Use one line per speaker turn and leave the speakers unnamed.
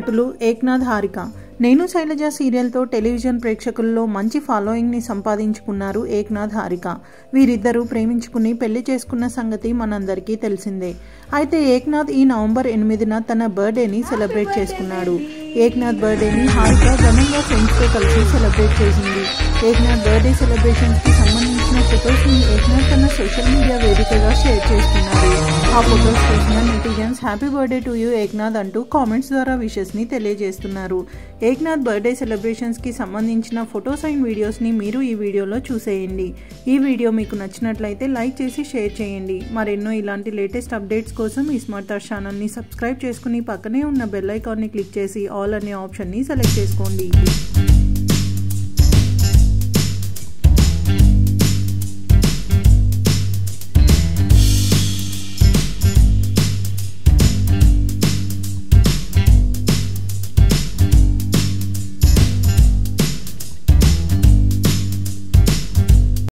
నటులు ఏక్నాథ్ హారిక నేను శైలజ సీరియల్తో టెలివిజన్ ప్రేక్షకుల్లో మంచి ఫాలోయింగ్ని సంపాదించుకున్నారు ఏక్నాథ్ హారిక వీరిద్దరూ ప్రేమించుకుని పెళ్లి చేసుకున్న సంగతి మనందరికీ తెలిసిందే అయితే ఏక్నాథ్ ఈ నవంబర్ ఎనిమిదిన తన బర్త్డేని సెలబ్రేట్ చేసుకున్నాడు ఏక్నాథ్ బర్త్డేని హారిక ఘనంగా ఫ్రెండ్స్తో కలిసి సెలబ్రేట్ చేసింది ఏక్నాథ్ బర్త్డే సెలబ్రేషన్స్కి సంబంధించిన ఫొటోస్ని ఏక్నాథ్ తన సోషల్ మీడియా వేదికగా షేర్ చేసుకున్నారు ఆ ఫొటోస్ చూసిన netizens happy birthday to you Eknath అంటూ కామెంట్స్ ద్వారా విషెస్ని తెలియజేస్తున్నారు ఏక్నాథ్ బర్త్డే సెలబ్రేషన్స్కి సంబంధించిన ఫొటోస్ అండ్ వీడియోస్ని మీరు ఈ వీడియోలో చూసేయండి ఈ వీడియో మీకు నచ్చినట్లయితే లైక్ చేసి షేర్ చేయండి మరెన్నో ఇలాంటి లేటెస్ట్ అప్డేట్స్ కోసం ఈ స్మార్ట్ టార్ ఛానల్ని సబ్స్క్రైబ్ చేసుకుని పక్కనే ఉన్న బెల్ ఐకాన్ని క్లిక్ చేసి ఆల్ అనే ఆప్షన్ని సెలెక్ట్ చేసుకోండి